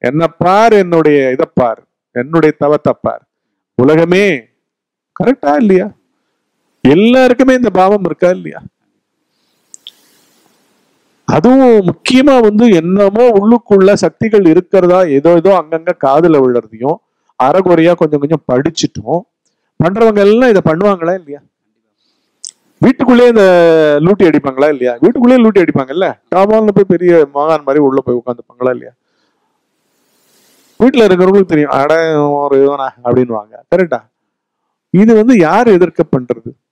என்ன பார் என்னுடைய இதை பார் என்னுடைய தவத்தை பார் உலகமே கரெக்டா இல்லையா எல்லாருக்குமே இந்த பாவம் இருக்கா இல்லையா அதுவும் முக்கியமா வந்து என்னமோ உள்ளுக்குள்ள சக்திகள் இருக்கிறதா ஏதோ ஏதோ அங்கங்க காதுல விழுறதையும் அறகுறையா கொஞ்சம் கொஞ்சம் படிச்சுட்டும் பண்றவங்க எல்லாம் இதை பண்ணுவாங்களா இல்லையா வீட்டுக்குள்ளேயே இந்த லூட்டி அடிப்பாங்களா இல்லையா வீட்டுக்குள்ளேயே லூட்டி அடிப்பாங்கல்ல டாபால்னு போய் பெரிய மகான் மாதிரி உள்ள போய் உட்காந்துப்பாங்களா இல்லையா வீட்டுல இருக்கிறவங்களுக்கு தெரியும் அட ஒரு இவனா அப்படின்வாங்க கரெக்டா இது வந்து யார் எதிர்க்க பண்றது